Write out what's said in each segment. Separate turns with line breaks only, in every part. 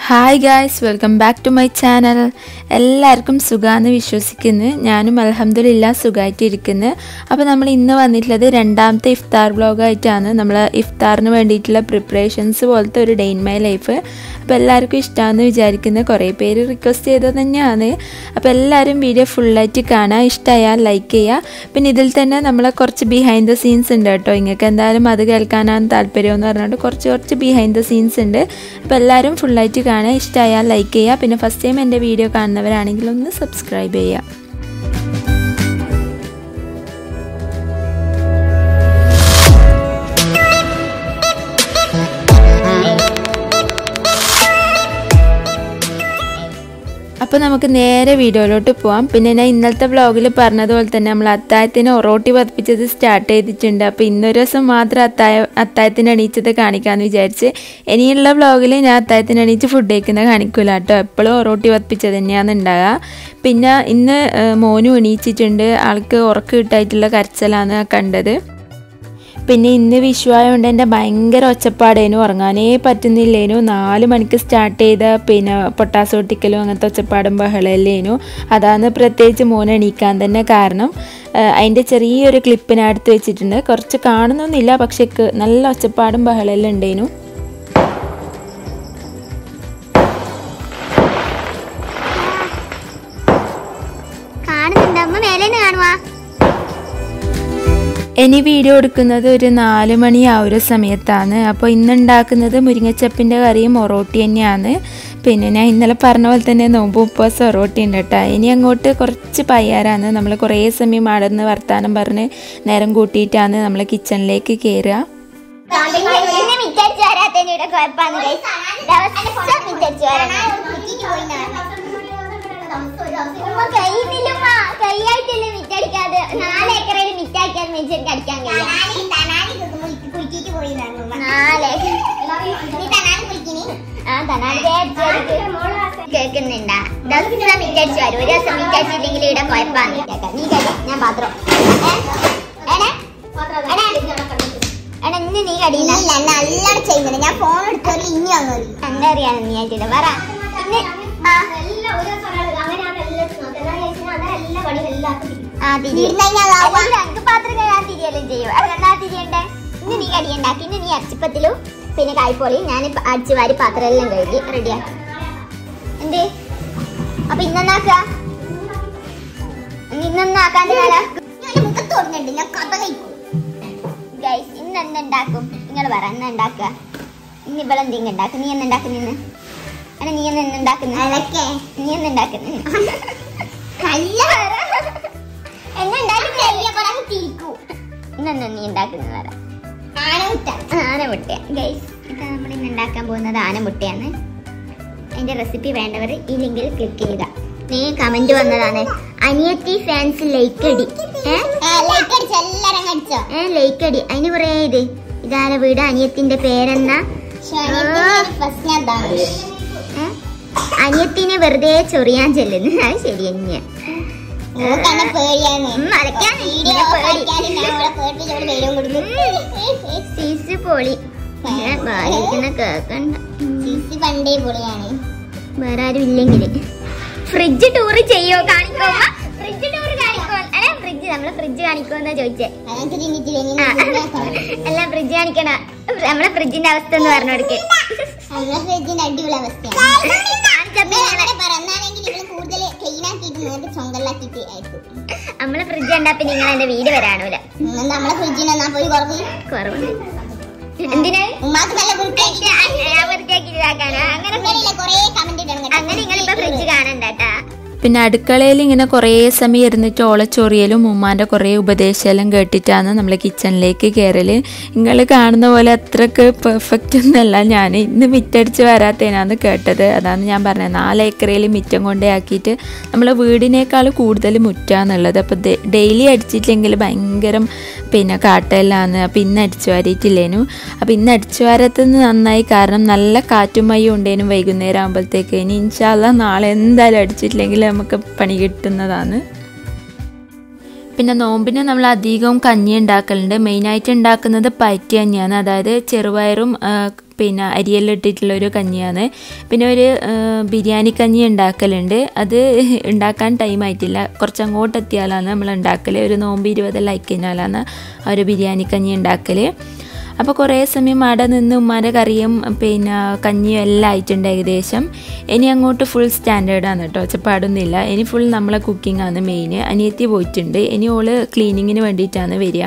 Hi guys welcome back to my channel എല്ലാവർക്കും സുഖാന്ന് വിശ്വസിക്കുന്നു ഞാനും അലഹമ്മദില്ല സുഖമായിട്ടിരിക്കുന്നു അപ്പോൾ നമ്മൾ ഇന്ന് വന്നിട്ടുള്ളത് രണ്ടാമത്തെ ഇഫ്താർ വ്ളോഗായിട്ടാണ് നമ്മൾ ഇഫ്താറിന് വേണ്ടിയിട്ടുള്ള പ്രിപ്പറേഷൻസ് പോലത്തെ ഒരു ഡേ ഇൻ മൈ ലൈഫ് അപ്പോൾ എല്ലാവർക്കും ഇഷ്ടമാണെന്ന് വിചാരിക്കുന്ന കുറേ പേര് റിക്വസ്റ്റ് ചെയ്തത് തന്നെയാണ് അപ്പോൾ എല്ലാവരും വീഡിയോ ഫുള്ളായിട്ട് കാണാൻ ഇഷ്ടമായാൽ ലൈക്ക് ചെയ്യുക പിന്നെ ഇതിൽ തന്നെ നമ്മളെ കുറച്ച് ബിഹൈൻഡ് ദ സീൻസ് ഉണ്ട് കേട്ടോ നിങ്ങൾക്ക് എന്തായാലും അത് കേൾക്കാനാണ് താല്പര്യം എന്ന് പറഞ്ഞിട്ട് കുറച്ച് കുറച്ച് ബിഹൈൻഡ് ദ സീൻസ് ഉണ്ട് അപ്പോൾ എല്ലാവരും ഫുള്ളായിട്ട് കാണാൻ ഇഷ്ടമായാൽ ലൈക്ക് ചെയ്യുക പിന്നെ ഫസ്റ്റ് ടൈം എൻ്റെ വീഡിയോ കാണുന്നവരാണെങ്കിൽ ഒന്ന് സബ്സ്ക്രൈബ് ചെയ്യുക അപ്പോൾ നമുക്ക് നേരെ വീഡിയോയിലോട്ട് പോവാം പിന്നെ ഞാൻ ഇന്നലത്തെ വ്ളോഗിൽ പറഞ്ഞതുപോലെ തന്നെ നമ്മൾ അത്തായത്തിന് ഒറോട്ടി പതിപ്പിച്ചത് സ്റ്റാർട്ട് ചെയ്തിട്ടുണ്ട് അപ്പോൾ ഇന്നൊരു ദിവസം മാത്രം അത്തായ അത്തായത്തിന് എണീച്ചത് കാണിക്കാമെന്ന് വിചാരിച്ച് ഇനിയുള്ള വ്ളോഗിൽ ഞാൻ അത്തായത്തിന് എണീച്ച് ഫുഡ് കഴിക്കുന്നത് കാണിക്കില്ല കേട്ടോ എപ്പോഴും ഒറോട്ടി പതിപ്പിച്ചത് തന്നെയാണ് ഉണ്ടാകുക പിന്നെ ഇന്ന് മോനും എണീച്ചിട്ടുണ്ട് ആൾക്ക് ഉറക്കം കിട്ടായിട്ടുള്ള കരച്ചിലാണ് കണ്ടത് പിന്നെ ഇന്ന് വിഷുവായതുകൊണ്ട് എൻ്റെ ഭയങ്കര ഒച്ചപ്പാടേനു ഉറങ്ങാനേ പറ്റുന്നില്ലേനു നാല് മണിക്ക് സ്റ്റാർട്ട് ചെയ്ത പിന്നെ പൊട്ടാസ് പൊട്ടിക്കലും അങ്ങനത്തെ ഒച്ചപ്പാടും ബഹളല്ലേനു അതാണ് പ്രത്യേകിച്ച് മോൻ എണീക്കാൻ തന്നെ കാരണം അതിൻ്റെ ചെറിയൊരു ക്ലിപ്പ് ഞാൻ എടുത്ത് വെച്ചിട്ടുണ്ട് കുറച്ച് കാണുന്നൊന്നുമില്ല പക്ഷെ നല്ല ഒച്ചപ്പാടും ബഹളെല്ലാം ഉണ്ടേനു
കാണുന്നുണ്ട് അമ്മ മേലെ കാണുവാ
ഇനി വീഡിയോ എടുക്കുന്നത് ഒരു നാല് മണി ആ ഒരു സമയത്താണ് അപ്പോൾ ഇന്ന് ഉണ്ടാക്കുന്നത് മുരിങ്ങച്ചപ്പിൻ്റെ കറിയും ഒറോട്ടി തന്നെയാണ് പിന്നെ ഞാൻ ഇന്നലെ പറഞ്ഞ പോലെ തന്നെ നോമ്പ് ഉപവാസം ഒറോട്ടി ഉണ്ട് കേട്ടോ ഇനി അങ്ങോട്ട് കുറച്ച് പയ്യാറാണ് നമ്മൾ കുറേ സമയം അടന്ന് വർത്താനം പറഞ്ഞ് നേരം കൂട്ടിയിട്ടാണ് നമ്മൾ കിച്ചണിലേക്ക് കയറുക
ഇന്ന് മിറ്റടിച്ച് വരാത്തതിന്റെ കുഴപ്പമാണ് ദിവസം മിറ്റടിച്ച് വരണം ഉമ്മ കഴിയുന്നില്ലമ്മ കൈയായിട്ടില്ല മിറ്റടിക്കാതെ നാല് ഏക്കറയിൽ മിറ്റാക്കിയാൽ മെച്ചെനിക്ക് അടിക്കാൻ കഴിയും നാല് ആ തനാല് കേൾക്കുന്നുണ്ടാ ദിവസം മിറ്റടിച്ച് വരും ഒരു ദിവസം മിറ്റടിച്ചില്ലെങ്കിൽ ഇവിടെ കുഴപ്പമാണ് നീ കഴി ഞാൻ പാത്രം ഏണേ എടാ ഇന്ന് നീ കടിയില്ല നല്ല ചെയ്യുന്നത് ഞാൻ ഫോൺ എടുത്തോളി ഇനി അങ്ങ് എന്താ അറിയാൻ നീ ആയിട്ടില്ല പറ ഇന്ന് ആ ആ തിരി എനിക്ക് പാത്രം കഴുകാൻ തിരിയെല്ലാം ചെയ്യും അതെന്നാ തിരിയണ്ടേ ഇന്ന് നീ കടിയുണ്ടാക്കി ഇന്ന് നീ അച്ചിപ്പത്തിലും പിന്നെ കായ്പോളി ഞാൻ അടിച്ചു വാരി പാത്രം എല്ലാം കഴുകി റെഡിയാക്കി എന്തേ അപ്പൊ ഇന്നെന്നാക്ക ഇന്നെന്നാക്കാൻ്റെ കാല മുഖത്ത് ഓടുന്നുണ്ട് ഞാൻ കഥ കഴിക്കും ഗൈസ് ഇന്ന് എന്തുണ്ടാക്കും നിങ്ങൾ പറ എന്നാ ഉണ്ടാക്കുക ഇന്ന് ഇവളെന്തെങ്കിലും ഉണ്ടാക്കും നീ എന്തുണ്ടാക്കും നിന്ന് അല്ല നീ എന്ന് എന്തുണ്ടാക്കുന്നു നീ എന്തുണ്ടാക്കുന്നു ഇന്നെന്താ നീ ഉണ്ടാക്കുന്ന പറ ആനമുട്ട ഗൈസ് ഇത് നമ്മൾ ഇന്ന് ഉണ്ടാക്കാൻ പോകുന്നത് ആനമുട്ടയാണ് അതിന്റെ റെസിപ്പി വേണ്ടവർ ഈ ലിങ്കിൽ ക്ലിക്ക് ചെയ്യുക നീ കമന്റ് വന്നതാണ് അനിയത്തി ഫാൻസ് ലൈക്ക് അടി ഏ ലൈക്ക് അടി അതിന് കുറേ ഇത് ഇതാരെ വീട് അനിയത്തിന്റെ പേരെന്നാ ഏ? അനിയത്തിനെ വെറുതെ ചൊറിയാൻ ചെല്ലുന്നു അത് ശരി തന്നെയാ ഉം, അലക്കാൻ ഇതിനെ പേടി. സീസ് പൊളി ഞാൻ വായിക്കുന്ന കേക്കണ്ട പണ്ടേ പൊളിയാണ് വേറെ ആരും ഇല്ലെങ്കിൽ ഫ്രിഡ്ജ് ടൂർ ചെയ്യോ കാണിക്കോ ഫ്രിഡ്ജ് ടൂർ കാണിക്കോ അല്ലെ ഫ്രിഡ്ജ് നമ്മളെ ഫ്രിഡ്ജ് കാണിക്കോന്നാ ചോദിച്ചേ ആ, അല്ല ഫ്രിഡ്ജ് കാണിക്കണ നമ്മളെ ഫ്രിഡ്ജിന്റെ അവസ്ഥ ഒന്ന് പറഞ്ഞു കൊടുക്കേ
നമ്മളെ ഫ്രിഡ്ജിന്റെ അടിപൊളി അവസ്ഥയാണ്
കാണിച്ചപ്പോ ഇങ്ങനെ-
പറഞ്ഞാണെങ്കിൽ ഇവള് കൂടുതൽ ക്ലീൻ ആക്കിയിട്ട് നേരത്തെ ചൊങ്കലാക്കിയിട്ട് അയക്കും
നമ്മളെ ഫ്രിഡ്ജ് കണ്ടാ പിന്നെ നിങ്ങൾ എന്റെ വീട് വരാണൂല
ഇന്ന് നമ്മളെ ഫ്രിഡ്ജിന് എന്നാ പോയി കുറവ്
കുറവുണ്ട് എന്തിനാ
ഉമ്മാക്ക് നല്ല വൃത്തിയാക്കി
ഞാൻ വൃത്തിയാക്കി ഇതാക്കാനാ അങ്ങനെ
അങ്ങനെയില്ല കുറേ കമന്റ് ഇടണം കേട്ടോ.
അങ്ങനെ നിങ്ങളിപ്പോ ഫ്രിഡ്ജ് കാണണ്ടാട്ടാ
പിന്നെ അടുക്കളയിൽ ഇങ്ങനെ കുറേ സമയം ഇരുന്നിട്ട് ഓളച്ചൊറിയലും ഉമ്മാൻ്റെ കുറേ ഉപദേശമെല്ലാം കേട്ടിട്ടാണ് നമ്മൾ കിച്ചണിലേക്ക് കയറൽ നിങ്ങൾ കാണുന്ന പോലെ അത്രക്ക് പെർഫെക്റ്റ് ഒന്നല്ല ഞാൻ ഇന്ന് മിറ്റടിച്ച് വരാത്തേനാന്ന് കേട്ടത് അതാണ് ഞാൻ പറഞ്ഞത് നാല് ഏക്കറയിൽ മിറ്റം കൊണ്ടേ ആക്കിയിട്ട് നമ്മളെ വീടിനേക്കാൾ കൂടുതൽ മുറ്റാന്നുള്ളത് അപ്പോൾ ഡെയിലി അടിച്ചിട്ടില്ലെങ്കിൽ ഭയങ്കര പിന്നെ കാട്ടെല്ലാന്ന് അപ്പോൾ ഇന്ന് അടിച്ചു വാരിയിട്ടില്ലേനു അപ്പോൾ ഇന്ന് അടിച്ചു വാരത്തുനിന്ന് നന്നായി കാരണം നല്ല കാറ്റും മയ്യും ഉണ്ടേനും വൈകുന്നേരം ആകുമ്പോഴത്തേക്ക് ഇനി ഇൻഷാല്ല നാളെ എന്തായാലും അടിച്ചിട്ടില്ലെങ്കിൽ നമുക്ക് പണി കിട്ടുന്നതാണ് പിന്നെ നോമ്പിന് നമ്മൾ അധികവും കഞ്ഞി ഉണ്ടാക്കലുണ്ട് മെയിനായിട്ട് ഉണ്ടാക്കുന്നത് പയറ്റി കഞ്ഞിയാണ് അതായത് ചെറുപയറും ആ, പിന്നെ അരിയെല്ലാം ഇട്ടിട്ടുള്ള ഒരു കഞ്ഞിയാണ് പിന്നെ ഒരു ആ, ബിരിയാണി കഞ്ഞി ഉണ്ടാക്കലുണ്ട് അത് ഉണ്ടാക്കാൻ ടൈം ആയിട്ടില്ല കുറച്ച് അങ്ങോട്ട് എത്തിയാലാണ് നമ്മൾ ഉണ്ടാക്കൽ ഒരു നോമ്പ് ഇരുപതെല്ലാം ആയി കഴിഞ്ഞാലാണ് ആ ഒരു ബിരിയാണി കഞ്ഞി ഉണ്ടാക്കൽ അപ്പോൾ കുറേ സമയം അവിടെ നിന്ന് ഉമ്മാൻ്റെ കറിയും പിന്നെ കഞ്ഞിയും എല്ലാം ആയിട്ടുണ്ട് ഏകദേശം ഇനി അങ്ങോട്ട് ഫുൾ സ്റ്റാൻഡേർഡാണ് കേട്ടോ ഒച്ചപ്പാടൊന്നുമില്ല ഇനി ഫുൾ നമ്മളെ കുക്കിംഗ് ആണ് മെയിൻ അനിയത്തി പോയിട്ടുണ്ട് ഇനി ഓള് ക്ലീനിങ്ങിന് വേണ്ടിയിട്ടാണ് വരിക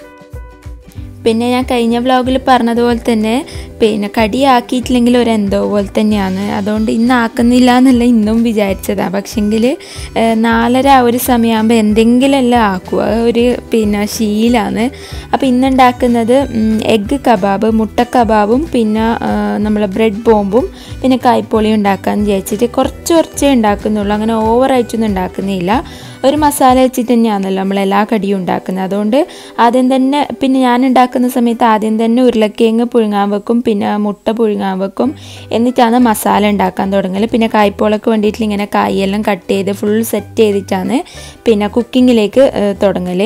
പിന്നെ ഞാൻ കഴിഞ്ഞ വ്ലോഗിൽ പറഞ്ഞതുപോലെ തന്നെ പിന്നെ കടിയാക്കിയിട്ടില്ലെങ്കിൽ ഒരു എന്തോ പോലെ തന്നെയാണ് അതുകൊണ്ട് ഇന്ന് ആക്കുന്നില്ല എന്നല്ല ഇന്നും വിചാരിച്ചതാണ് പക്ഷെങ്കിൽ നാലര ആ ഒരു സമയമാകുമ്പോൾ എന്തെങ്കിലുമെല്ലാം ആക്കുക ഒരു പിന്നെ ശീലാണ് അപ്പോൾ ഇന്നുണ്ടാക്കുന്നത് എഗ്ഗ് കബാബ് മുട്ട കബാബും പിന്നെ നമ്മൾ ബ്രെഡ് ബോംബും പിന്നെ കായ്പോളിയും ഉണ്ടാക്കാമെന്ന് വിചാരിച്ചിട്ട് കുറച്ച് കുറച്ചേ ഉണ്ടാക്കുന്നുള്ളൂ അങ്ങനെ ഓവറായിട്ടൊന്നും ഉണ്ടാക്കുന്നില്ല ഒരു മസാല വെച്ചിട്ട് തന്നെയാണല്ലോ നമ്മൾ എല്ലാ കടിയും ഉണ്ടാക്കുന്നത് അതുകൊണ്ട് ആദ്യം തന്നെ പിന്നെ ഞാൻ ഉണ്ടാക്കുന്ന സമയത്ത് ആദ്യം തന്നെ ഉരുളക്കിഴങ്ങ് പുഴുങ്ങാൻ വെക്കും പിന്നെ മുട്ട പുഴുങ്ങാൻ വെക്കും എന്നിട്ടാണ് മസാല ഉണ്ടാക്കാൻ തുടങ്ങൽ പിന്നെ കായ്പോളക്ക് വേണ്ടിയിട്ട് ഇങ്ങനെ കായെല്ലാം കട്ട് ചെയ്ത് ഫുൾ സെറ്റ് ചെയ്തിട്ടാണ് പിന്നെ കുക്കിങ്ങിലേക്ക് തുടങ്ങൽ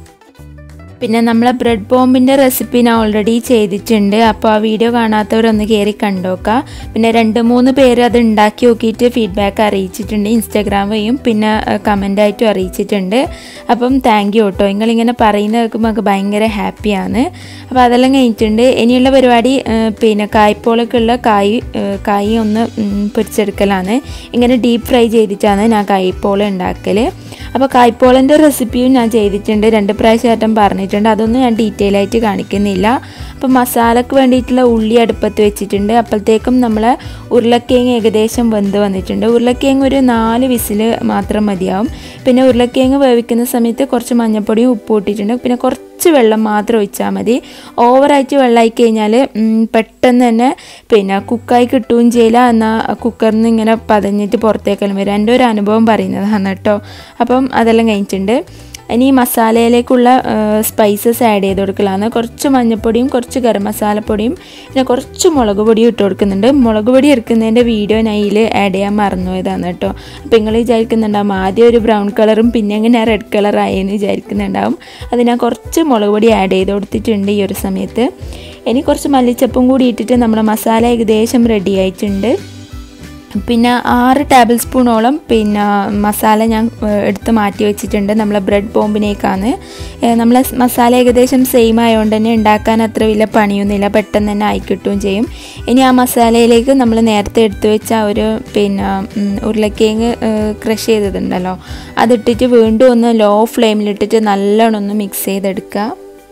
പിന്നെ നമ്മളെ ബ്രെഡ് ബോംബിൻ്റെ റെസിപ്പി ഞാൻ ഓൾറെഡി ചെയ്തിട്ടുണ്ട് അപ്പോൾ ആ വീഡിയോ കാണാത്തവരൊന്ന് കയറി കണ്ടോക്കാം പിന്നെ രണ്ട് മൂന്ന് പേര് അത് ഉണ്ടാക്കി നോക്കിയിട്ട് ഫീഡ്ബാക്ക് അറിയിച്ചിട്ടുണ്ട് ഇൻസ്റ്റാഗ്രാം വഴിയും പിന്നെ കമൻ്റായിട്ടും അറിയിച്ചിട്ടുണ്ട് അപ്പം താങ്ക് യു കേട്ടോ നിങ്ങളിങ്ങനെ പറയുന്ന കേൾക്കുമ്പോൾ നമുക്ക് ഭയങ്കര ഹാപ്പിയാണ് അപ്പോൾ അതെല്ലാം കഴിഞ്ഞിട്ടുണ്ട് ഇനിയുള്ള പരിപാടി ഏഹ്, പിന്നെ കായ്പോളൊക്കെയുള്ള കായ് ഏഹ്, കായ് ഒന്ന് ഉം, പൊരിച്ചെടുക്കലാണ് ഇങ്ങനെ ഡീപ്പ് ഫ്രൈ ചെയ്തിട്ടാണ് ഞാൻ കായ്പോള ഉണ്ടാക്കൽ അപ്പോൾ കായ്പോളൻ്റെ റെസിപ്പിയും ഞാൻ ചെയ്തിട്ടുണ്ട് രണ്ട് പ്രാവശ്യമായിട്ടും പറഞ്ഞിട്ടുണ്ട് അതൊന്നും ഞാൻ ഡീറ്റെയിൽ ആയിട്ട് കാണിക്കുന്നില്ല അപ്പോൾ മസാലക്ക് വേണ്ടിയിട്ടുള്ള ഉള്ളി അടുപ്പത്ത് വെച്ചിട്ടുണ്ട് അപ്പോഴത്തേക്കും നമ്മൾ ഉരുളക്കിഴങ്ങ് ഏകദേശം വെന്ത് വന്നിട്ടുണ്ട് ഉരുളക്കിഴങ്ങ് ഒരു നാല് വിസിൽ മാത്രം മതിയാവും പിന്നെ ഉരുളക്കിഴങ്ങ് വേവിക്കുന്ന സമയത്ത് കുറച്ച് മഞ്ഞൾപ്പൊടിയും ഉപ്പും ഇട്ടിട്ടുണ്ട് പിന്നെ കുറച്ച് വെള്ളം മാത്രം ഒഴിച്ചാൽ മതി ഓവറായിട്ട് വെള്ളമായി കഴിഞ്ഞാൽ പെട്ടെന്ന് തന്നെ പിന്നെ കുക്കായി കിട്ടുകയും ചെയ്യില്ല എന്നാൽ കുക്കറിൽ നിന്ന് ഇങ്ങനെ പതഞ്ഞിട്ട് പുറത്തേക്കെല്ലാം വരും എൻ്റെ ഒരു അനുഭവം പറയുന്നതാണ് കേട്ടോ അപ്പം അതെല്ലാം കഴിഞ്ഞിട്ടുണ്ട് ഇനി ഈ മസാലയിലേക്കുള്ള സ്പൈസസ് ആഡ് ചെയ്ത് കൊടുക്കലാണ് കുറച്ച് മഞ്ഞൾപ്പൊടിയും കുറച്ച് ഗരം മസാലപ്പൊടിയും പിന്നെ കുറച്ച് മുളക് പൊടിയും ഇട്ട് കൊടുക്കുന്നുണ്ട് മുളക് പൊടി എടുക്കുന്നതിൻ്റെ വീഡിയോ ഞാൻ ഇതിൽ ആഡ് ചെയ്യാൻ മറന്നുപോയതാണ് കേട്ടോ അപ്പോൾ നിങ്ങൾ വിചാരിക്കുന്നുണ്ടാവും ആദ്യം ഒരു ബ്രൗൺ കളറും പിന്നെ എങ്ങനെ റെഡ് കളറായെന്ന് വിചാരിക്കുന്നുണ്ടാവും അത് ഞാൻ കുറച്ച് മുളക് പൊടി ആഡ് ചെയ്ത് കൊടുത്തിട്ടുണ്ട് ഈ ഒരു സമയത്ത് ഇനി കുറച്ച് മല്ലിച്ചപ്പും കൂടി ഇട്ടിട്ട് നമ്മുടെ മസാല ഏകദേശം റെഡി ആയിട്ടുണ്ട് പിന്നെ ആറ് ടേബിൾ സ്പൂണോളം പിന്നെ മസാല ഞാൻ ഏഹ്, എടുത്ത് മാറ്റി വെച്ചിട്ടുണ്ട് നമ്മളെ ബ്രെഡ് ബോംബിനേക്കാണ് നമ്മൾ മസാല ഏകദേശം സെയിം ആയതുകൊണ്ട് തന്നെ ഉണ്ടാക്കാൻ അത്ര വലിയ പണിയൊന്നുമില്ല പെട്ടെന്ന് തന്നെ ആയി കിട്ടുകയും ചെയ്യും ഇനി ആ മസാലയിലേക്ക് നമ്മൾ നേരത്തെ എടുത്തു വെച്ച ആ ഒരു പിന്നെ ഉം, ഉരുളക്കിഴങ്ങ് ക്രഷ് ചെയ്തതുണ്ടല്ലോ അതിട്ടിട്ട് വീണ്ടും ഒന്ന് ലോ ഫ്ലെയിമിലിട്ടിട്ട് നല്ലോണം ഒന്ന് മിക്സ് ചെയ്തെടുക്കുക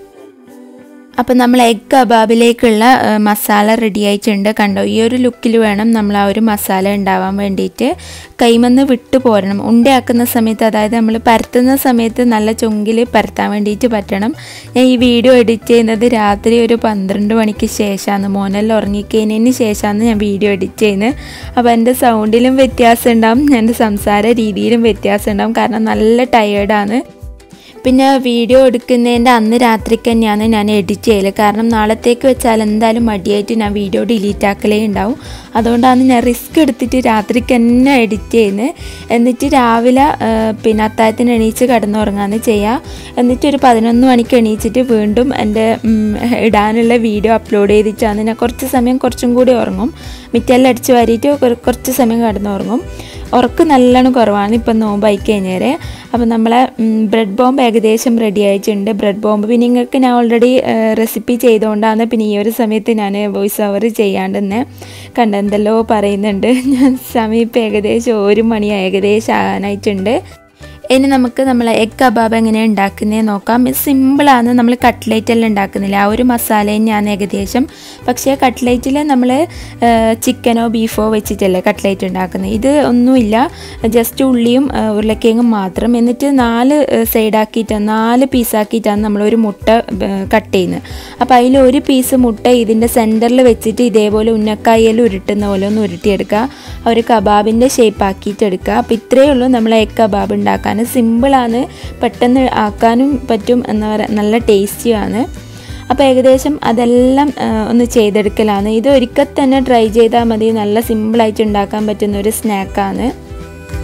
അപ്പം നമ്മൾ എഗ് കബാബിലേക്കുള്ള ഏഹ്, മസാല റെഡി ആയിട്ടുണ്ട് കണ്ടോ ഈ ഒരു ലുക്കിൽ വേണം നമ്മൾ ആ ഒരു മസാല ഉണ്ടാവാൻ വേണ്ടിയിട്ട് കൈമന്ന് വിട്ടു പോരണം ഉണ്ടയാക്കുന്ന സമയത്ത് അതായത് നമ്മൾ പരത്തുന്ന സമയത്ത് നല്ല ചൊങ്കിൽ പരത്താൻ വേണ്ടിയിട്ട് പറ്റണം ഞാൻ ഈ വീഡിയോ എഡിറ്റ് ചെയ്യുന്നത് രാത്രി ഒരു പന്ത്രണ്ട് മണിക്ക് ശേഷമാണ് മോനെല്ലാം ഉറങ്ങിക്കഴിഞ്ഞതിന് ശേഷമാണ് ഞാൻ വീഡിയോ എഡിറ്റ് ചെയ്യുന്നത് അപ്പോൾ എൻ്റെ സൗണ്ടിലും വ്യത്യാസം ഉണ്ടാവും എൻ്റെ സംസാര രീതിയിലും വ്യത്യാസം ഉണ്ടാവും കാരണം നല്ല ടയേർഡാണ് പിന്നെ വീഡിയോ എടുക്കുന്നതിൻ്റെ അന്ന് രാത്രിക്ക് തന്നെയാണ് ഞാൻ എഡിറ്റ് ചെയ്യൽ കാരണം നാളത്തേക്ക് വെച്ചാൽ എന്തായാലും മടിയായിട്ട് ഞാൻ വീഡിയോ ഡിലീറ്റ് ആക്കലേ ഉണ്ടാവും അതുകൊണ്ടാണ് ഞാൻ റിസ്ക് എടുത്തിട്ട് രാത്രിക്ക് തന്നെ എഡിറ്റ് ചെയ്യുന്നത് എന്നിട്ട് രാവിലെ ആ, പിന്നെ അത്താഴത്തിന് എണീച്ച് കിടന്നുറങ്ങാന്ന് ചെയ്യുക എന്നിട്ട് ഒരു പതിനൊന്ന് മണിക്ക് എണീച്ചിട്ട് വീണ്ടും എൻ്റെ ഉം, ഇടാനുള്ള വീഡിയോ അപ്ലോഡ് ചെയ്തിട്ടാണ് ഞാൻ കുറച്ച് സമയം കുറച്ചും കൂടി ഉറങ്ങും മിറ്റെല്ലാം അടിച്ച് വാരിയിട്ട് കുറ- കുറച്ച് സമയം കിടന്നുറങ്ങും ഉറക്ക് നല്ലോണം കുറവാണ് ഇപ്പം നോമ്പായി കഴിഞ്ഞേരെ അപ്പം നമ്മളെ ബ്രെഡ് ബോംബ് ഏകദേശം റെഡി ആയിട്ടുണ്ട് ബ്രെഡ് ബോംബ് പിന്നെ നിങ്ങൾക്ക് ഞാൻ ഓൾറെഡി റെസിപ്പി ചെയ്തുകൊണ്ടാണ് പിന്നെ ഈ ഒരു സമയത്ത് ഞാൻ വോയിസ് ഓവർ ചെയ്യാണ്ട് തന്നെ കണ്ടെന്തല്ലോ പറയുന്നുണ്ട് ഞാൻ സമയം ഇപ്പം ഏകദേശം ഒരു മണി ഏകദേശം ആകാനായിട്ടുണ്ട് ഇനി നമുക്ക് നമ്മൾ എഗ് കബാബ് എങ്ങനെ ഉണ്ടാക്കുന്നത് നോക്കാം ഇത് സിമ്പിളാണ് നമ്മൾ കട്ട്ലേറ്റ് എല്ലാം ഉണ്ടാക്കുന്നില്ല ആ ഒരു മസാല തന്നെയാണ് ഏകദേശം പക്ഷേ കട്ട്ലേറ്റിൽ നമ്മൾ ചിക്കനോ ബീഫോ വെച്ചിട്ടല്ലേ കട്ട്ലേറ്റ് ഉണ്ടാക്കുന്നത് ഇത് ഒന്നുമില്ല ജസ്റ്റ് ഉള്ളിയും ആ, ഉരുളക്കിഴങ്ങും മാത്രം എന്നിട്ട് നാല് സൈഡാക്കിയിട്ടാണ് നാല് പീസാക്കിയിട്ടാണ് നമ്മൾ ഒരു മുട്ട കട്ട് ചെയ്യുന്നത് അപ്പോൾ അതിൽ ഒരു പീസ് മുട്ട ഇതിൻ്റെ സെൻറ്ററിൽ വെച്ചിട്ട് ഇതേപോലെ ഉന്നക്കായയിൽ ഉരുട്ടുന്ന പോലെ ഒന്ന് ഉരുട്ടിയെടുക്കുക ആ ഒരു കബാബിൻ്റെ ഷേപ്പ് ആക്കിയിട്ട് എടുക്കുക അപ്പോൾ ഇത്രയേ ഉള്ളൂ നമ്മൾ എഗ് കബാബ് ഉണ്ടാക്കാൻ സിമ്പിളാണ് പെട്ടെന്ന് ആക്കാനും പറ്റും എന്താ പറയുക നല്ല ടേസ്റ്റിയാണ് അപ്പോൾ ഏകദേശം അതെല്ലാം ആ, ഒന്ന് ചെയ്തെടുക്കലാണ് ഇത് ഒരിക്കൽ തന്നെ ട്രൈ ചെയ്താൽ മതി നല്ല സിമ്പിളായിട്ട് ഉണ്ടാക്കാൻ പറ്റുന്ന ഒരു സ്നാക്കാണ്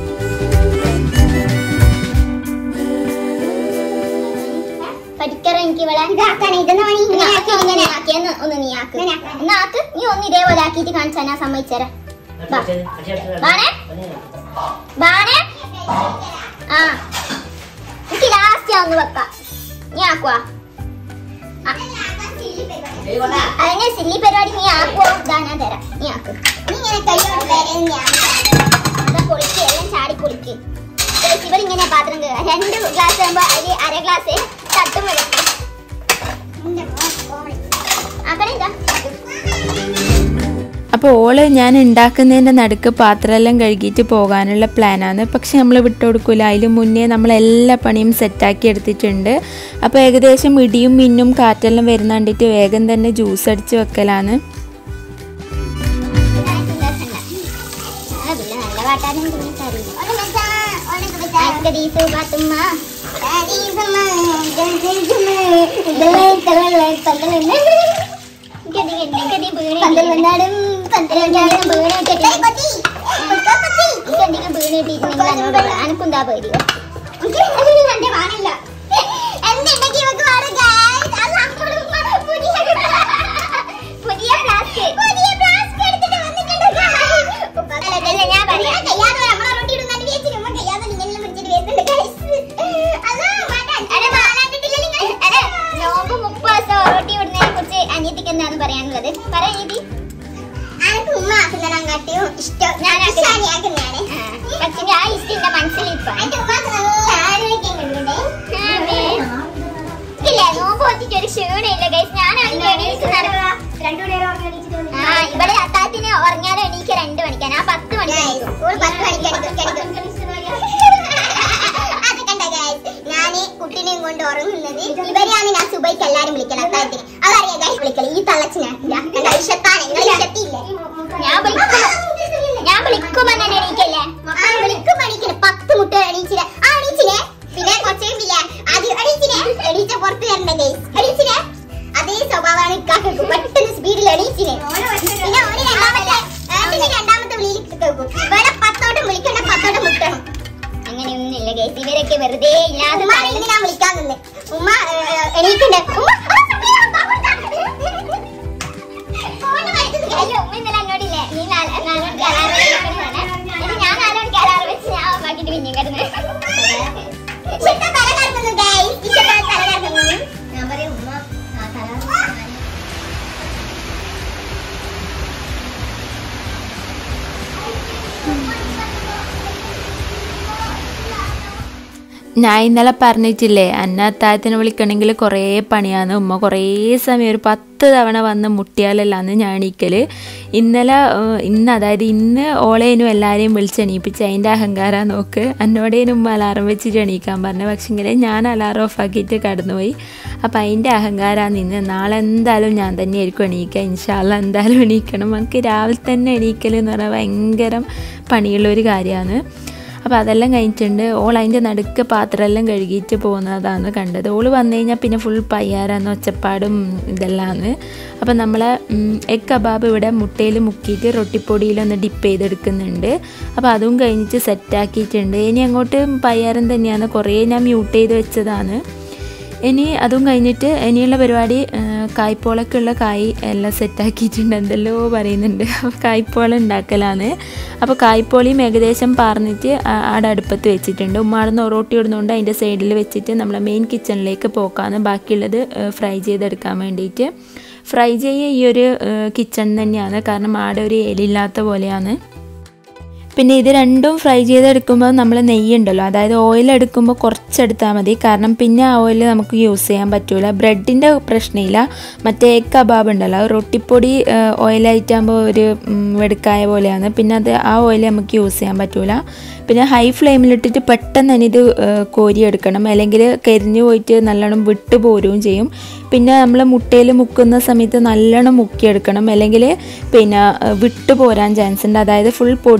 പഠിക്കാൻ
എനിക്ക് ഇവിടെ ഇതാക്കാനേ ഇതെന്ന് പണി ഇങ്ങനെ ആക്കി ഇങ്ങനെ ആക്കി എന്ന് ഒന്ന് നീ ആക്ക് എന്നാ ആക്ക് നീ ഒന്ന് ഇതേപോലെ ആക്കിയിട്ട് കാണിച്ചാ ഞാൻ സമ്മതിച്ചേരാ ബാണേ ബാണേ ആ എനിക്ക് ലാസ്റ്റ് ഒന്ന് വെക്കാം നീ ആക്കുവാ അതിനെ സില്ലി പരിപാടി നീ ആക്കുവോ ഇതാ ഞാൻ തരാം നീ ആക്ക് നീ ഇങ്ങനെ കൈയോട് വരെ ഞാൻ അതാ കുളിക്ക് എല്ലാം ചാടി കുളിക്ക് ഇവിടെ ഇങ്ങനെ പാത്രം കഴുകുക. രണ്ട് ഗ്ലാസ് ആകുമ്പോ അതിൽ അര ഗ്ലാസ് തട്ടും വെള്ളം ആക്കണേ ഇതാ
അപ്പോൾ ഓള് ഞാൻ ഉണ്ടാക്കുന്നതിൻ്റെ നടുക്ക് പാത്രമെല്ലാം കഴുകിയിട്ട് പോകാനുള്ള പ്ലാനാണ് പക്ഷെ നമ്മൾ വിട്ടുകൊടുക്കില്ല അതിന് മുന്നേ നമ്മൾ എല്ലാ പണിയും സെറ്റാക്കി എടുത്തിട്ടുണ്ട് അപ്പോൾ ഏകദേശം ഇടിയും മിന്നും കാറ്റെല്ലാം വരുന്ന കണ്ടിട്ട് വേഗം തന്നെ ജ്യൂസ് അടിച്ച് വെക്കലാണ്
അനക്കുണ്ടാ പേടി എന്തുണ്ടെങ്കിൽ ഇവക്ക് വേണം guys. അത് അങ്ങോട്ടും പുതിയ ഫ്ലാസ്ക് പുതിയ ഫ്ലാസ്ക് എടുത്തിട്ട് വന്നിട്ടുണ്ട് guys. അല്ല, ഞാൻ പറയാം കയ്യാതെ നമ്മളെ റൊട്ടി ഇടുന്ന വിചാരിച്ചു നമ്മൾ കയ്യാതെ ഇങ്ങനെ പിടിച്ചിട്ട് വരുന്നുണ്ട് guys. അതാ, മാറ്റാൻ. എടാ, മാലാട്ടിട്ടില്ല നിങ്ങൾ. എടാ, നോമ്പ് മുപ്പത് ദിവസം റൊട്ടി ഇടുന്നതിനെ കുറിച്ച് അനിയത്തിക്ക് എന്താണ് പറയാനുള്ളത് പറ അനിയത്തി എനിക്ക് ഉമ്മ ആക്കുന്നതിനെക്കാട്ടിയും ഇഷ്ടം ഞാൻ ആക്കുന്നതാണ് പക്ഷെ ആ ഇഷ്ടം എന്റെ മനസ്സിലിരിപ്പാ ഇല്ല നോമ്പ് വെച്ചിട്ട് ഒരു ക്ഷീണമില്ല ഗൈസ് ഞാനാണെങ്കിൽ എണീറ്റ് നടക്കാം ആ ഇവിടെ അത്താത്തിന് ഉറങ്ങാതെ എണീക്ക രണ്ട് മണിക്കാണ് ആ പത്ത് മണിക്ക് അത് കണ്ട ഗൈസ് ഞാന് കുട്ടിനെയും കൊണ്ട് ഉറങ്ങുന്നത് ഇവരെയാണ് ഞാൻ സുബൈക്ക് എല്ലാരും വിളിക്കണം അത്താഴത്തിന് അതറിയാം ഗൈസ് വിളിക്കല് ഈ തള്ളച്ചിനെ ഇഷത്താണ് നിങ്ങൾ ഇഷത്തില്ലേ ഞാൻ വിളിക്കും ഞാൻ വിളിക്കുമ്പോ തന്നെ എണീക്കല്ലേ വിളിക്കുമ്പോ എണീക്കല് പത്ത് മുട്ട എണീച്ചില്ല ആ എണീച്ചിനെ പിന്നെ കുറച്ച് കഴിയുമ്പില്ലേ ആദ്യം എണീച്ചിനെ എണീച്ച പുറത്ത് വരണ്ട ഗൈസ് എണീച്ചിനെ അതേ സ്വഭാവമാണ് ഇക്കാക്കു പെട്ടെന്ന് സ്പീഡിൽ എണീച്ചിനെ പിന്നെ ഒരു രണ്ടാമത്തെ ഏട്ടന് രണ്ടാമത്തെ വിളിയിൽ കേൾക്കും ഇവിടെ പത്തോട്ടം വിളിക്കണ്ട പത്തോട്ടം മുട്ടണം അങ്ങനെയൊന്നുമില്ല ഗൈസ് ഇവരൊക്കെ വെറുതെ ഇല്ലാതെ ഞാൻ വിളിക്കാൻ നിന്ന് ഉമ്മ എണീക്കണ്ടേ ഉമ്മ അയ്യോ ഉമ്മ ഇന്നലെ എന്നോടില്ലേ നീ നാല് നാല് മണിക്ക് അലാറം വെക്കണമെന്നാണ് എന്നിട്ട് ഞാൻ നാല് മണിക്ക് അലാറം വെച്ച് ഞാൻ ഓഫാക്കിയിട്ട് പിന്നെയും കിടന്ന് ഇഷ്ടം തല കറങ്ങുന്നു ഗൈസ് ഇഷ്ടം തല കറങ്ങുന്നു ഞാൻ പറയും ഉമ്മ ആ തല
ഞാൻ ഇന്നലെ പറഞ്ഞിട്ടില്ലേ അന്ന അത്താഴത്തിന് വിളിക്കണമെങ്കിൽ കുറേ പണിയാണ് ഉമ്മ കുറേ സമയം ഒരു പത്ത് തവണ വന്ന് മുട്ടിയാലല്ലാന്ന് ഞാൻ എണീക്കൽ ഇന്നലെ ഏഹ്, ഇന്ന് അതായത് ഇന്ന് ഓളേനും എല്ലാവരെയും വിളിച്ച് എണീപ്പിച്ച് അതിൻ്റെ അഹങ്കാരം നോക്ക് എന്നോടേനും ഉമ്മ അലാറം വെച്ചിട്ട് എണീക്കാൻ പറഞ്ഞു പക്ഷെങ്കിൽ ഞാൻ അലാറം ഓഫാക്കിയിട്ട് കടന്നുപോയി അപ്പോൾ അതിൻ്റെ അഹങ്കാരമാണ് ഇന്ന് നാളെ എന്തായാലും ഞാൻ തന്നെ ആയിരിക്കും എണീക്കുക ഇൻഷാല്ല എന്തായാലും എണീക്കണം നമുക്ക് രാവിലെ തന്നെ എണീക്കൽ എന്ന് പറഞ്ഞാൽ ഭയങ്കര പണിയുള്ളൊരു കാര്യമാണ് അപ്പോൾ അതെല്ലാം കഴിഞ്ഞിട്ടുണ്ട് ഓൾ അതിൻ്റെ നടുക്ക് പാത്രമെല്ലാം കഴുകിയിട്ട് പോകുന്നതാണ് കണ്ടത് ഓൾ വന്നു കഴിഞ്ഞാൽ പിന്നെ ഫുൾ പയ്യാരാന്ന് ഒച്ചപ്പാടും ഇതെല്ലാമാണ് അപ്പോൾ നമ്മൾ എഗ് കബാബ് ഇവിടെ മുട്ടയിൽ മുക്കിയിട്ട് റൊട്ടിപ്പൊടിയിലൊന്ന് ഡിപ്പ് ചെയ്തെടുക്കുന്നുണ്ട് അപ്പോൾ അതും കഴിഞ്ഞിട്ട് സെറ്റാക്കിയിട്ടുണ്ട് ഇനി അങ്ങോട്ട് പയ്യാരം തന്നെയാണ് കുറേ ഞാൻ മ്യൂട്ട് ചെയ്ത് വെച്ചതാണ് ഇനി അതും കഴിഞ്ഞിട്ട് ഇനിയുള്ള പരിപാടി ആ, കായ്പോളൊക്കെയുള്ള കായ് എല്ലാം സെറ്റാക്കിയിട്ടുണ്ട് എന്തെല്ലോ പറയുന്നുണ്ട് അപ്പോൾ കായ്പോള ഉണ്ടാക്കലാണ് അപ്പോൾ കായ്പോളിയും ഏകദേശം പറഞ്ഞിട്ട് ആടെ അടുപ്പത്ത് വെച്ചിട്ടുണ്ട് ഉമ്മാടുന്ന് ഒറോട്ടി ഇടുന്നതുകൊണ്ട് അതിൻ്റെ സൈഡിൽ വെച്ചിട്ട് നമ്മൾ മെയിൻ കിച്ചണിലേക്ക് പോക്കാണ് ബാക്കിയുള്ളത് ഫ്രൈ ചെയ്തെടുക്കാൻ വേണ്ടിയിട്ട് ഫ്രൈ ചെയ്യുക ഈ ഒരു കിച്ചൺ തന്നെയാണ് കാരണം ആടെ ഒരു എലില്ലാത്ത പോലെയാണ് പിന്നെ ഇത് രണ്ടും ഫ്രൈ ചെയ്തെടുക്കുമ്പോൾ നമ്മൾ നെയ്യ് ഉണ്ടല്ലോ അതായത് ഓയിൽ എടുക്കുമ്പോൾ കുറച്ചെടുത്താൽ മതി കാരണം പിന്നെ ആ ഓയിൽ നമുക്ക് യൂസ് ചെയ്യാൻ പറ്റൂല ബ്രെഡിൻ്റെ പ്രശ്നമില്ല മറ്റേ എഗ് കബാബ് ഉണ്ടല്ലോ അത് റൊട്ടിപ്പൊടി ഓയിലായിട്ടാകുമ്പോൾ ഒരു ഉം, വെടുക്കായ പോലെയാണ് പിന്നെ അത് ആ ഓയിൽ നമുക്ക് യൂസ് ചെയ്യാൻ പറ്റൂല പിന്നെ ഹൈ ഫ്ലെയിമിലിട്ടിട്ട് പെട്ടെന്ന് തന്നെ ഇത് ഏഹ്, കോരിയെടുക്കണം അല്ലെങ്കിൽ കരിഞ്ഞു പോയിട്ട് നല്ലോണം വിട്ടു പോരുകയും ചെയ്യും പിന്നെ നമ്മൾ മുട്ടയിൽ മുക്കുന്ന സമയത്ത് നല്ലോണം മുക്കിയെടുക്കണം അല്ലെങ്കിൽ പിന്നെ ഏഹ്, വിട്ടു പോരാൻ ചാൻസ് ഉണ്ട് അതായത് ഫുൾ പൊടിഞ്ഞു പോരാൻ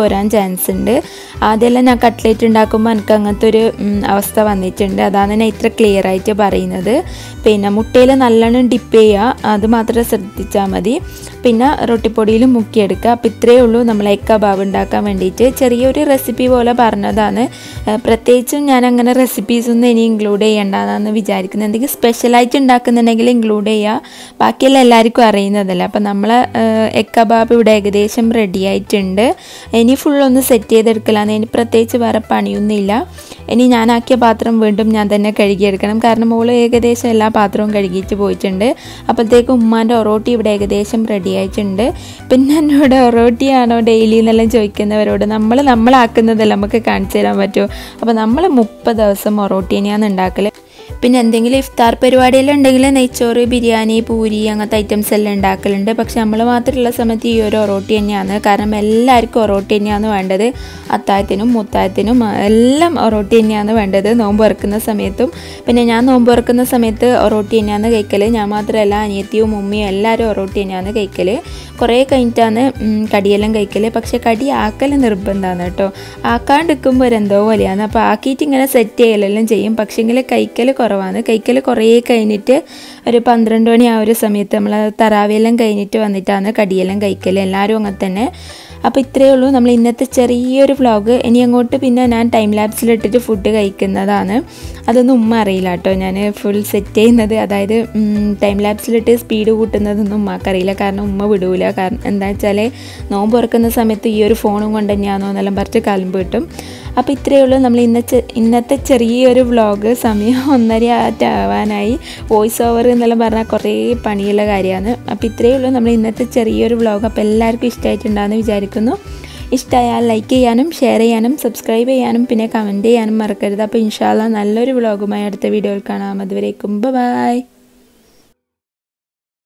വരാൻ ചാൻസ് ഉണ്ട് ആദ്യമെല്ലാം ഞാൻ കട്ട്ലേറ്റ് ഉണ്ടാക്കുമ്പോൾ എനിക്ക് അങ്ങനത്തെ ഒരു ഉം, അവസ്ഥ വന്നിട്ടുണ്ട് അതാണ് ഞാൻ ഇത്ര ക്ലിയർ ആയിട്ട് പറയുന്നത് പിന്നെ മുട്ടയിൽ നല്ലോണം ഡിപ്പ് ചെയ്യുക അത് മാത്രം ശ്രദ്ധിച്ചാൽ മതി പിന്നെ റൊട്ടിപ്പൊടിയിൽ മുക്കിയെടുക്കുക അപ്പോൾ ഇത്രയേ ഉള്ളൂ നമ്മൾ എഗ് കബാബ് ഉണ്ടാക്കാൻ വേണ്ടിയിട്ട് ചെറിയൊരു റെസിപ്പി പോലെ പറഞ്ഞതാണ് ഏഹ് പ്രത്യേകിച്ചും ഞാൻ അങ്ങനെ റെസിപ്പീസൊന്നും ഇനി ഇൻക്ലൂഡ് ചെയ്യേണ്ടതെന്ന് വിചാരിക്കുന്നത് എന്തെങ്കിലും സ്പെഷ്യലായിട്ട് ഉണ്ടാക്കുന്നുണ്ടെങ്കിൽ ഇൻക്ലൂഡ് ചെയ്യുക ബാക്കിയെല്ലാം എല്ലാവർക്കും അറിയുന്നതല്ലേ അപ്പോൾ നമ്മൾ എഗ് കബാബ് ഇവിടെ ഏകദേശം റെഡി ആയിട്ടുണ്ട് ഇനി ഫുള്ളൊന്ന് സെറ്റ് ചെയ്തെടുക്കലാന്ന് ഇനി പ്രത്യേകിച്ച് വേറെ പണിയൊന്നുമില്ല ഇനി ഞാനാക്കിയ പാത്രം വീണ്ടും ഞാൻ തന്നെ കഴുകിയെടുക്കണം കാരണം മോള് ഏകദേശം എല്ലാ പാത്രവും കഴുകിയിട്ട് പോയിട്ടുണ്ട് അപ്പോഴത്തേക്കും ഉമ്മാൻ്റെ ഒറോട്ടി ഇവിടെ ഏകദേശം റെഡി ആയിട്ടുണ്ട് പിന്നെ എന്നോട് ഒറോട്ടിയാണോ ഡെയിലി എന്നെല്ലാം ചോദിക്കുന്നവരോട് നമ്മൾ നമ്മളാക്കുന്നതല്ല നമുക്ക് കാണിച്ചു തരാൻ പറ്റുമോ അപ്പോൾ നമ്മൾ മുപ്പത് ദിവസം ഒറോട്ടി തന്നെയാണ് ഉണ്ടാക്കൽ പിന്നെ എന്തെങ്കിലും ഇഫ്താർ പരിപാടിയെല്ലാം ഉണ്ടെങ്കിൽ നെയ്ച്ചോറ് ബിരിയാണി പൂരി അങ്ങനത്തെ ഐറ്റംസ് എല്ലാം ഉണ്ടാക്കലുണ്ട് പക്ഷെ നമ്മൾ മാത്രമുള്ള സമയത്ത് ഈ ഒരു ഒറോട്ടി തന്നെയാണ് കാരണം എല്ലാവർക്കും ഒറോട്ടി തന്നെയാണ് വേണ്ടത് അത്തായത്തിനും മുത്തായത്തിനും എല്ലാം ഒറോട്ടി തന്നെയാണ് വേണ്ടത് നോമ്പ് തുറക്കുന്ന സമയത്തും പിന്നെ ഞാൻ നോമ്പ് തുറക്കുന്ന സമയത്ത് ഒറോട്ടി തന്നെയാണ് കഴിക്കൽ ഞാൻ മാത്രമല്ല അനിയത്തിയും ഉമ്മയും എല്ലാവരും ഒറോട്ടി തന്നെയാണ് കഴിക്കൽ കുറേ കഴിഞ്ഞിട്ടാണ് ഉം, കടിയെല്ലാം കഴിക്കൽ പക്ഷെ കടി ആക്കൽ നിർബന്ധമാണ് കേട്ടോ ആക്കാണ്ടിരിക്കുമ്പോൾ ഒരു എന്തോ പോലെയാണ് അപ്പോൾ ആക്കിയിട്ട് ഇങ്ങനെ സെറ്റ് ചെയ്യലെല്ലാം ചെയ്യും പക്ഷേങ്കിൽ കഴിക്കൽ കുറവാണ് കഴിക്കൽ കുറേ കഴിഞ്ഞിട്ട് ഒരു പന്ത്രണ്ട് മണി ആ ഒരു സമയത്ത് നമ്മൾ തറാവിയെല്ലാം കഴിഞ്ഞിട്ട് വന്നിട്ടാണ് കടിയെല്ലാം കഴിക്കൽ എല്ലാവരും അങ്ങനെ തന്നെ അപ്പോൾ ഇത്രയേ ഉള്ളൂ നമ്മൾ ഇന്നത്തെ ചെറിയൊരു വ്ളോഗ് ഇനി അങ്ങോട്ട് പിന്നെ ഞാൻ ടൈം ലാബ്സിലിട്ടിട്ട് ഫുഡ് കഴിക്കുന്നതാണ് അതൊന്നും ഉമ്മ അറിയില്ല കേട്ടോ ഞാൻ ഫുൾ സെറ്റ് ചെയ്യുന്നത് അതായത് ടൈം ലാബ്സിലിട്ട് സ്പീഡ് കൂട്ടുന്നതൊന്നും ഉമ്മക്കറിയില്ല കാരണം ഉമ്മ വിടൂല കാരണം എന്താ വെച്ചാൽ നോമ്പ് തുറക്കുന്ന സമയത്ത് ഈ ഒരു ഫോണും കൊണ്ട് തന്നെയാണോ എന്നെല്ലാം പറഞ്ഞിട്ട് കലമ്പ് കിട്ടും അപ്പോൾ ഇത്രയേ ഉള്ളൂ നമ്മൾ ഇന്നത്തെ ഇന്നത്തെ ചെറിയൊരു വ്ളോഗ് സമയം ഒന്നര ആവാനായി വോയിസ് ഓവർ എന്നെല്ലാം പറഞ്ഞാൽ കുറേ പണിയുള്ള കാര്യമാണ് അപ്പോൾ ഇത്രയേ ഉള്ളൂ നമ്മൾ ഇന്നത്തെ ചെറിയൊരു വ്ളോഗ് അപ്പോൾ എല്ലാവർക്കും ഇഷ്ടമായിട്ടുണ്ടാകുമെന്ന് വിചാരിക്കുന്നു ഇഷ്ടമായാൽ ലൈക്ക് ചെയ്യാനും ഷെയർ ചെയ്യാനും സബ്സ്ക്രൈബ് ചെയ്യാനും പിന്നെ കമൻറ്റ് ചെയ്യാനും മറക്കരുത് അപ്പോൾ ഇൻഷാല്ല നല്ലൊരു വ്ളോഗുമായി അടുത്ത വീഡിയോയിൽ കാണാം അതുവരേക്കും ബൈ